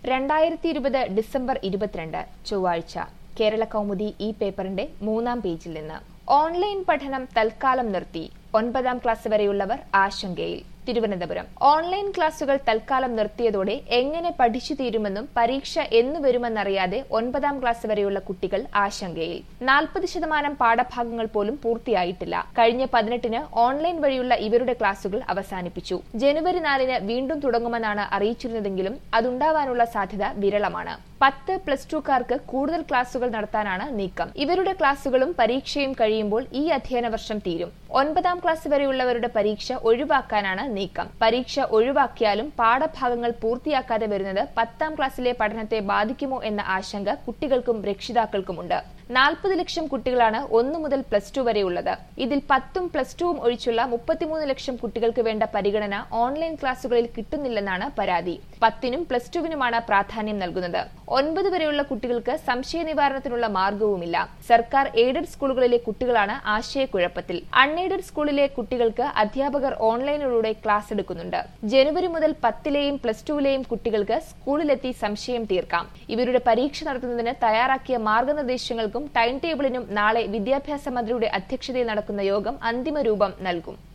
രണ്ടായിരത്തി ഇരുപത് ഡിസംബർ ഇരുപത്തിരണ്ട് ചൊവ്വാഴ്ച കേരള കൗമുദി ഈ പേപ്പറിന്റെ മൂന്നാം പേജിൽ നിന്ന് ഓൺലൈൻ പഠനം തൽക്കാലം നിർത്തി ഒൻപതാം ക്ലാസ് വരെയുള്ളവർ ആശങ്കയിൽ തിരുവനന്തപുരം ഓൺലൈൻ ക്ലാസുകൾ തൽക്കാലം നിർത്തിയതോടെ എങ്ങനെ പഠിച്ചു തീരുമെന്നും പരീക്ഷ എന്നു വരുമെന്നറിയാതെ ഒൻപതാം ക്ലാസ് വരെയുള്ള കുട്ടികൾ ആശങ്കയിൽ നാൽപ്പത് ശതമാനം പാഠഭാഗങ്ങൾ പോലും പൂർത്തിയായിട്ടില്ല കഴിഞ്ഞ പതിനെട്ടിന് ഓൺലൈൻ വഴിയുള്ള ഇവരുടെ ക്ലാസുകൾ അവസാനിപ്പിച്ചു ജനുവരി നാലിന് വീണ്ടും തുടങ്ങുമെന്നാണ് അറിയിച്ചിരുന്നതെങ്കിലും അതുണ്ടാവാനുള്ള സാധ്യത വിരളമാണ് പത്ത് പ്ലസ് ടുക്കാർക്ക് കൂടുതൽ ക്ലാസുകൾ നടത്താനാണ് നീക്കം ഇവരുടെ ക്ലാസുകളും പരീക്ഷയും കഴിയുമ്പോൾ ഈ അധ്യയന വർഷം തീരും ഒൻപതാം ക്ലാസ് വരെയുള്ളവരുടെ പരീക്ഷ ഒഴിവാക്കാനാണ് നീക്കം പരീക്ഷ ഒഴിവാക്കിയാലും പാഠഭാഗങ്ങൾ പൂർത്തിയാക്കാതെ വരുന്നത് പത്താം ക്ലാസ്സിലെ പഠനത്തെ ബാധിക്കുമോ എന്ന ആശങ്ക കുട്ടികൾക്കും രക്ഷിതാക്കൾക്കുമുണ്ട് നാൽപ്പത് ലക്ഷം കുട്ടികളാണ് ഒന്നു മുതൽ പ്ലസ് ടു വരെയുള്ളത് ഇതിൽ പത്തും പ്ലസ് ടുവും ഒഴിച്ചുള്ള മുപ്പത്തിമൂന്ന് ലക്ഷം കുട്ടികൾക്ക് വേണ്ട പരിഗണന ഓൺലൈൻ ക്ലാസുകളിൽ കിട്ടുന്നില്ലെന്നാണ് പരാതി പത്തിനും പ്ലസ് ടുവിനുമാണ് പ്രാധാന്യം നൽകുന്നത് ഒൻപത് വരെയുള്ള കുട്ടികൾക്ക് സംശയ നിവാരണത്തിനുള്ള മാർഗവുമില്ല സർക്കാർ എയ്ഡഡ് സ്കൂളുകളിലെ കുട്ടികളാണ് ആശയക്കുഴപ്പത്തിൽ അൺഎയ്ഡഡ് സ്കൂളിലെ കുട്ടികൾക്ക് അധ്യാപകർ ഓൺലൈനിലൂടെ ക്ലാസ് എടുക്കുന്നുണ്ട് ജനുവരി മുതൽ പത്തിലെയും പ്ലസ് ടുവിലെയും കുട്ടികൾക്ക് സ്കൂളിലെത്തി സംശയം തീർക്കാം ഇവരുടെ പരീക്ഷ നടത്തുന്നതിന് തയ്യാറാക്കിയ മാർഗനിർദ്ദേശങ്ങൾക്കും ടൈം ടേബിളിനും നാളെ വിദ്യാഭ്യാസ മന്ത്രിയുടെ അധ്യക്ഷതയിൽ നടക്കുന്ന യോഗം അന്തിമ രൂപം നൽകും